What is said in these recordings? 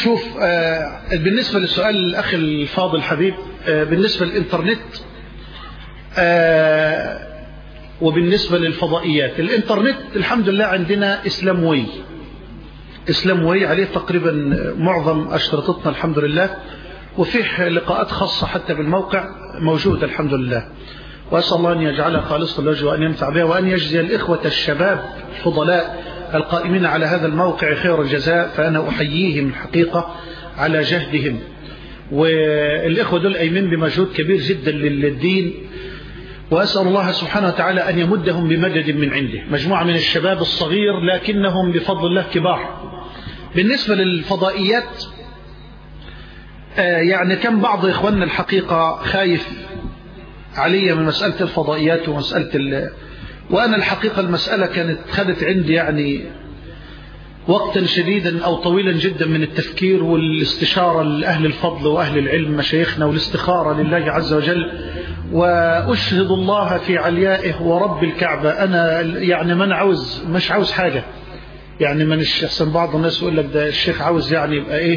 شوف آه بالنسبة للسؤال الأخ الفاضل حبيب آه بالنسبة للإنترنت آه وبالنسبة للفضائيات الإنترنت الحمد لله عندنا إسلام وي إسلام وي عليه تقريبا معظم أشرطتنا الحمد لله وفيه لقاءات خاصة حتى بالموقع موجودة الحمد لله وأسأل الله أن يجعلها خالصة لوجه وأن ينفع بها وأن يجزي الإخوة الشباب الفضلاء القائمين على هذا الموقع خير الجزاء فأنا أحييهم الحقيقة على جهدهم والإخوة دول أيمن بمجهود كبير جدا للدين وأسأل الله سبحانه وتعالى أن يمدهم بمدد من عنده مجموعة من الشباب الصغير لكنهم بفضل الله كبار بالنسبة للفضائيات يعني كان بعض إخواننا الحقيقة خايف علي من مسألة الفضائيات ومسألة ال... وأنا الحقيقة المسألة كانت خدت عندي يعني وقتا شديدا أو طويلا جدا من التفكير والاستشارة لأهل الفضل وأهل العلم مشايخنا والاستخارة لله عز وجل وأشهد الله في عليائه ورب الكعبة أنا يعني من عاوز مش عاوز حاجة يعني من أحسن بعض الناس يقول لك ده الشيخ عاوز يعني يبقى إيه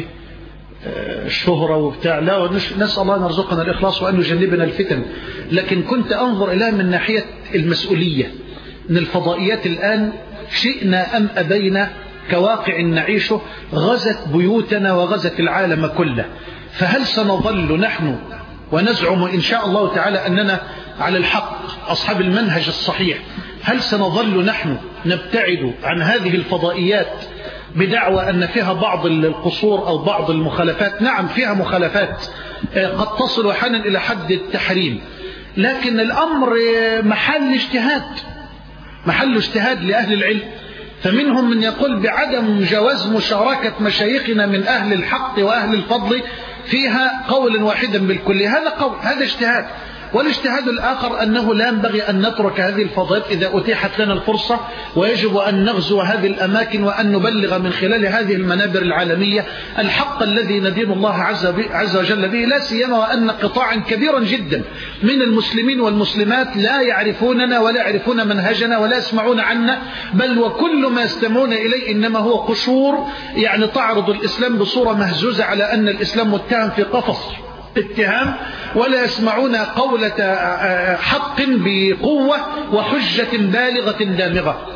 الشهرة وبتاع لا نسأل الله أن يرزقنا الإخلاص وأن يجنبنا الفتن لكن كنت أنظر إليها من ناحية المسؤولية أن الفضائيات الآن شئنا أم أبينا كواقع نعيشه غزت بيوتنا وغزت العالم كله فهل سنظل نحن ونزعم إن شاء الله تعالى أننا على الحق أصحاب المنهج الصحيح هل سنظل نحن نبتعد عن هذه الفضائيات بدعوى أن فيها بعض القصور أو بعض المخالفات نعم فيها مخالفات قد تصل أحيانا إلى حد التحريم لكن الأمر محل اجتهاد محل اجتهاد لأهل العلم فمنهم من يقول بعدم جواز مشاركة مشايخنا من أهل الحق وأهل الفضل فيها قولا واحدا بالكل هذا قول هذا اجتهاد والاجتهاد الآخر أنه لا ينبغي أن نترك هذه الفضائل إذا أتيحت لنا الفرصة ويجب أن نغزو هذه الأماكن وأن نبلغ من خلال هذه المنابر العالمية الحق الذي ندين الله عز, عز وجل به لا سيما وأن قطاعا كبيرا جدا من المسلمين والمسلمات لا يعرفوننا ولا يعرفون منهجنا ولا يسمعون عنا بل وكل ما يستمعون إليه إنما هو قشور يعني تعرض الإسلام بصورة مهزوزة على أن الإسلام متهم في قفص اتهام ولا يسمعون قولة حق بقوة وحجة بالغة دامغة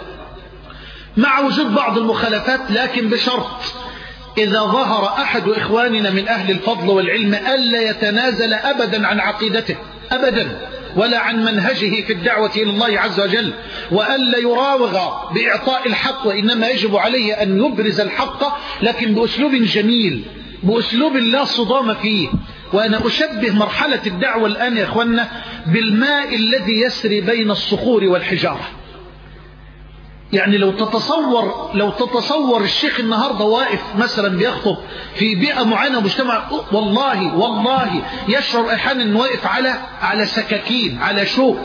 مع وجود بعض المخالفات لكن بشرط إذا ظهر أحد إخواننا من أهل الفضل والعلم ألا يتنازل أبدا عن عقيدته أبدا ولا عن منهجه في الدعوة إلى الله عز وجل وألا يراوغ بإعطاء الحق وإنما يجب عليه أن يبرز الحق لكن بأسلوب جميل بأسلوب لا صدام فيه وأنا أشبه مرحلة الدعوة الآن يا أخوانا بالماء الذي يسري بين الصخور والحجارة يعني لو تتصور لو تتصور الشيخ النهارده واقف مثلا بيخطب في بيئه معينه ومجتمع والله والله يشعر احيانا انه واقف على على سكاكين على شوك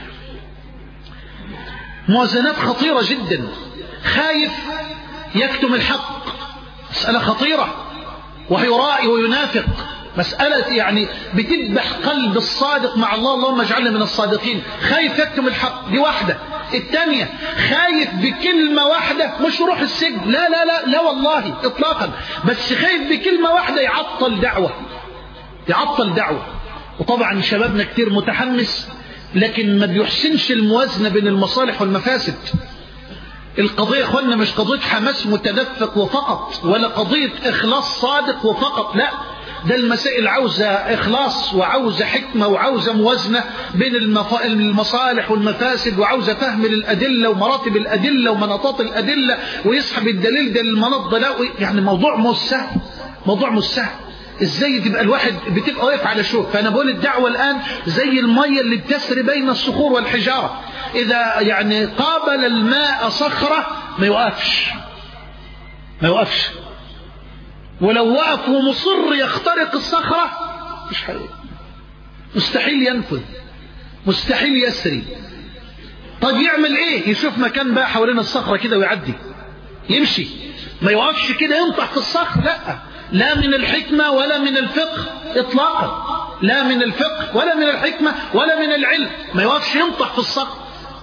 موازنات خطيره جدا خايف يكتم الحق مساله خطيره ويرائي وينافق مسألة يعني بتذبح قلب الصادق مع الله اللهم اجعلنا من الصادقين خايف يكتم الحق دي واحدة الثانية خايف بكلمة واحدة مش روح السجن لا لا لا لا والله اطلاقا بس خايف بكلمة واحدة يعطل دعوة يعطل دعوة وطبعا شبابنا كتير متحمس لكن ما بيحسنش الموازنة بين المصالح والمفاسد القضية اخوانا مش قضية حماس متدفق وفقط ولا قضية اخلاص صادق وفقط لا ده المسائل عاوزة إخلاص وعاوزة حكمة وعاوزة موازنة بين المصالح والمفاسد وعاوزة فهم للأدلة ومراتب الأدلة ومناطات الأدلة ويسحب الدليل ده للمناط ده لا يعني موضوع مش سهل موضوع مش سهل ازاي تبقى الواحد بتبقى واقف على شوك فانا بقول الدعوه الان زي الميه اللي بتسري بين الصخور والحجاره اذا يعني قابل الماء صخره ما يوقفش ما يوقفش ولو وقف ومصر يخترق الصخرة مش حقيقي مستحيل ينفذ مستحيل يسري طب يعمل ايه يشوف مكان بقى حوالين الصخرة كده ويعدي يمشي ما يوقفش كده ينطح في الصخر لا لا من الحكمة ولا من الفقه اطلاقا لا من الفقه ولا من الحكمة ولا من العلم ما يوقفش ينطح في الصخر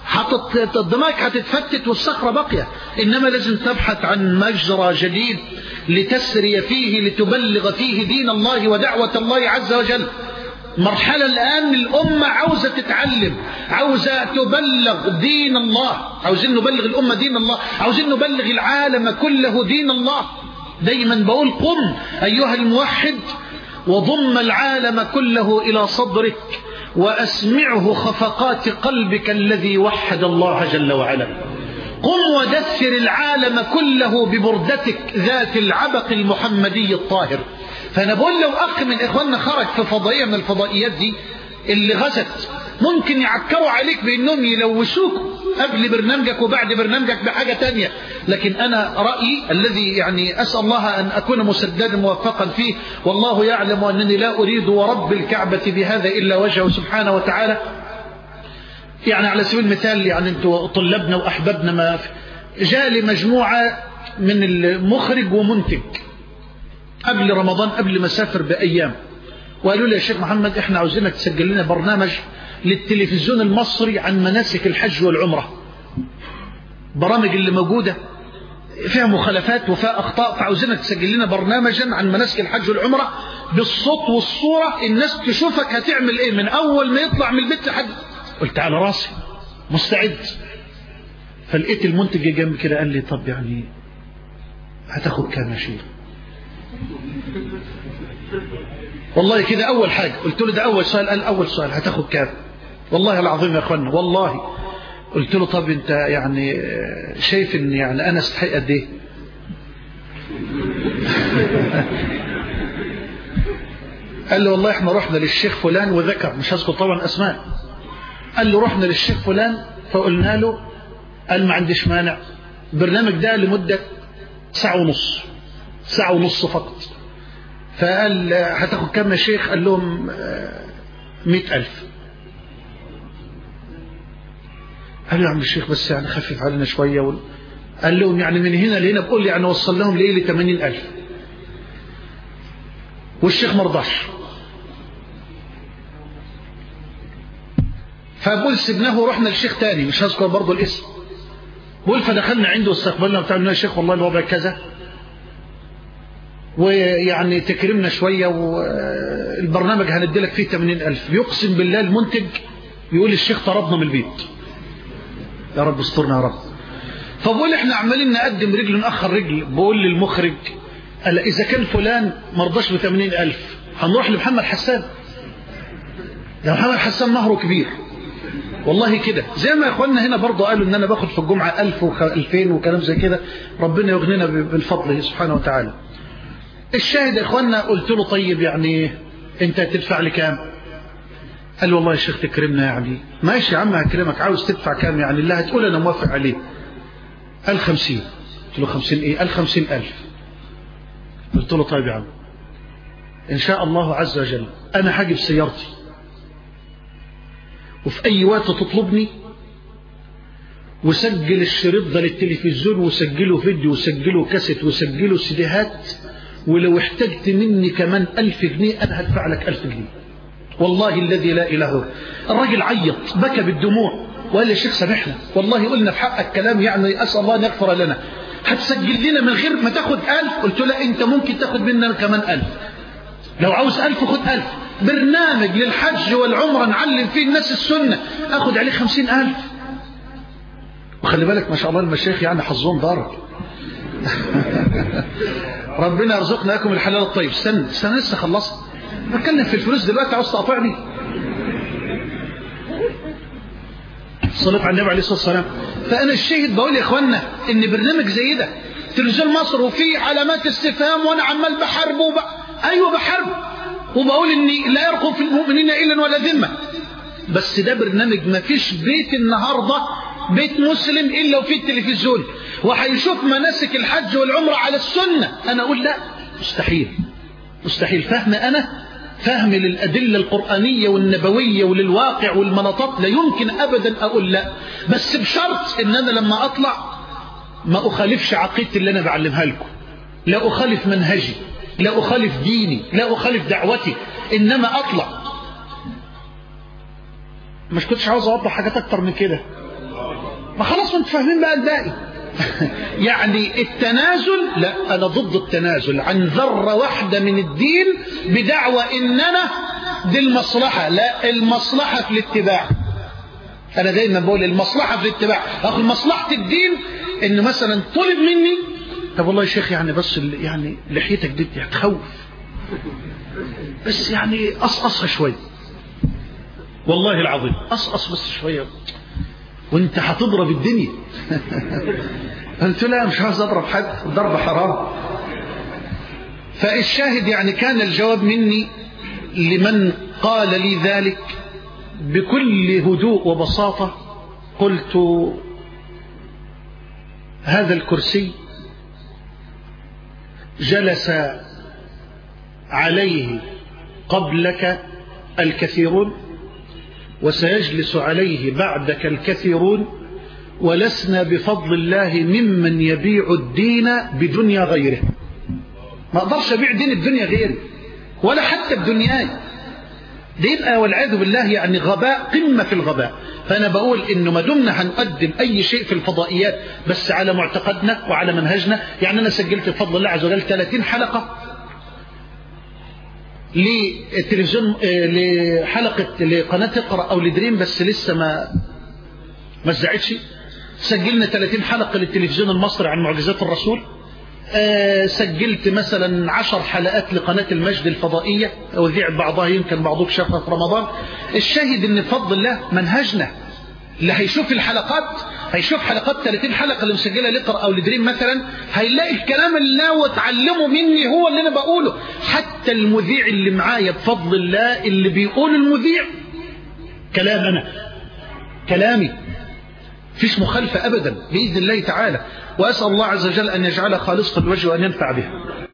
حطت الدماغ هتتفتت والصخرة باقية إنما لازم تبحث عن مجرى جديد لتسري فيه لتبلغ فيه دين الله ودعوة الله عز وجل مرحلة الآن الأمة عاوزة تتعلم عاوزة تبلغ دين الله عاوزين نبلغ الأمة دين الله عاوزين نبلغ العالم كله دين الله دايما بقول قم أيها الموحد وضم العالم كله إلى صدرك وأسمعه خفقات قلبك الذي وحد الله جل وعلا قم ودثر العالم كله ببردتك ذات العبق المحمدي الطاهر فأنا بقول لو أخ من إخواننا خرج في فضائية من الفضائيات دي اللي غزت ممكن يعكروا عليك بأنهم يلوثوك قبل برنامجك وبعد برنامجك بحاجة تانية لكن أنا رأيي الذي يعني أسأل الله أن أكون مسددا موفقا فيه والله يعلم أنني لا أريد ورب الكعبة بهذا إلا وجهه سبحانه وتعالى يعني على سبيل المثال يعني انتوا طلبنا وأحببنا ما جالي مجموعة من المخرج ومنتج قبل رمضان قبل ما اسافر بأيام وقالوا لي يا شيخ محمد احنا عاوزينك تسجل لنا برنامج للتلفزيون المصري عن مناسك الحج والعمرة برامج اللي موجودة فيها مخالفات وفيها أخطاء فعاوزينك تسجل لنا برنامجا عن مناسك الحج والعمرة بالصوت والصورة الناس تشوفك هتعمل ايه من أول ما يطلع من البيت لحد قلت على راسي مستعد فلقيت المنتج جنب كده قال لي طب يعني هتاخد كام يا شيخ والله كده أول حاجة قلت له ده أول سؤال قال أول سؤال هتاخد كام والله العظيم يا أخوانا والله قلت له طب أنت يعني شايف أن يعني أنا استحق قد إيه قال له والله احنا رحنا للشيخ فلان وذكر مش هذكر طبعا أسماء قال له رحنا للشيخ فلان فقلنا له قال ما عنديش مانع البرنامج ده لمدة ساعة ونص ساعة ونص فقط فقال هتاخد كام يا شيخ قال لهم مئة ألف قال له يا عم الشيخ بس يعني خفف علينا شوية و... قال لهم يعني من هنا لهنا بقول لي يعني وصل لهم ليه لثمانين ألف والشيخ مرضاش فبقول سبناه ورحنا للشيخ تاني مش هذكر برضه الاسم بقول فدخلنا عنده واستقبلنا بتاع يا شيخ والله الوضع كذا ويعني تكرمنا شوية والبرنامج هندي لك فيه 80 ألف بيقسم بالله المنتج يقول الشيخ طردنا من البيت يا رب استرنا يا رب فبقول احنا عمالين نقدم رجل نأخر رجل بقول للمخرج قال إذا كان فلان مرضاش ب 80 ألف هنروح لمحمد حسان ده محمد حسان نهره كبير والله كده زي ما اخواننا هنا برضه قالوا ان انا باخد في الجمعة ألف وألفين وكلام زي كده ربنا يغنينا بالفضل سبحانه وتعالى الشاهد يا اخوانا قلت له طيب يعني انت هتدفع لي كام قال والله يا شيخ تكرمنا يعني ماشي يا عم هكرمك عاوز تدفع كام يعني اللي هتقول انا موافق عليه قال خمسين قلت له خمسين ايه قال خمسين الف قلت له طيب يا عم ان شاء الله عز وجل انا هجيب سيارتي وفي اي وقت تطلبني وسجل الشريط ده للتلفزيون وسجله فيديو وسجله كاسيت وسجله سيديهات ولو احتجت مني كمان ألف جنيه أنا هدفع لك ألف جنيه والله الذي لا إله هو الراجل عيط بكى بالدموع وقال لي الشيخ سامحنا والله قلنا في حقك كلام يعني أسأل الله أن يغفر لنا هتسجل لنا من غير ما تاخد ألف قلت له أنت ممكن تاخد منا كمان ألف لو عاوز ألف خد ألف برنامج للحج والعمرة نعلم فيه الناس السنة أخد عليه خمسين ألف وخلي بالك ما شاء الله المشايخ يعني حظهم ضارب ربنا يرزقنا لكم الحلال الطيب استنى استنى لسه خلصت بتكلم في الفلوس دلوقتي عاوز تقاطعني صليت على النبي عليه الصلاه والسلام فانا الشاهد بقول يا اخوانا ان برنامج زي ده تلفزيون مصر وفيه علامات استفهام وانا عمال بحارب وب... ايوه بحارب وبقول اني لا يرقب في المؤمنين الا ولا ذمه بس ده برنامج ما فيش بيت النهارده بيت مسلم إلا وفيه التلفزيون وهيشوف مناسك الحج والعمرة على السنة أنا أقول لا مستحيل مستحيل فهم أنا فهم للأدلة القرآنية والنبوية وللواقع والمناطات لا يمكن أبدا أقول لا بس بشرط إن أنا لما أطلع ما أخالفش عقيدتي اللي أنا بعلمها لكم لا أخالف منهجي لا أخالف ديني لا أخالف دعوتي إنما أطلع مش كنتش عاوز أوضح حاجات أكتر من كده ما خلاص انتوا فاهمين بقى الباقي يعني التنازل لا انا ضد التنازل عن ذره واحده من الدين بدعوى اننا دي المصلحه لا المصلحه في الاتباع انا دايما بقول المصلحه في الاتباع اخو مصلحه الدين ان مثلا طلب مني طب والله يا شيخ يعني بس يعني لحيتك دي هتخوف بس يعني قصقصها شويه والله العظيم قصقص بس شويه وانت هتضرب الدنيا قلت لا مش عاوز اضرب حد الضرب حرام فالشاهد يعني كان الجواب مني لمن قال لي ذلك بكل هدوء وبساطة قلت هذا الكرسي جلس عليه قبلك الكثيرون وسيجلس عليه بعدك الكثيرون ولسنا بفضل الله ممن يبيع الدين بدنيا غيره ما اقدرش ابيع دين الدنيا غيري ولا حتى بدنياي ده يبقى والعياذ بالله يعني غباء قمة في الغباء فأنا بقول إنه ما دمنا هنقدم أي شيء في الفضائيات بس على معتقدنا وعلى منهجنا يعني أنا سجلت بفضل الله عز وجل 30 حلقة للتلفزيون لحلقة لقناة اقرأ أو لدريم بس لسه ما ما اتذاعتش سجلنا 30 حلقة للتلفزيون المصري عن معجزات الرسول آه سجلت مثلا عشر حلقات لقناة المجد الفضائية وذيع بعضها يمكن بعضك شافها في رمضان الشاهد ان بفضل الله منهجنا اللي هيشوف الحلقات هيشوف حلقات 30 حلقة اللي مسجلة لقرأ أو لدريم مثلا هيلاقي الكلام اللي هو اتعلمه مني هو اللي أنا بقوله حتى المذيع اللي معايا بفضل الله اللي بيقول المذيع كلام أنا كلامي فيش مخالفة أبدا بإذن الله تعالى وأسأل الله عز وجل أن يجعلها خالصة الوجه وأن ينفع بها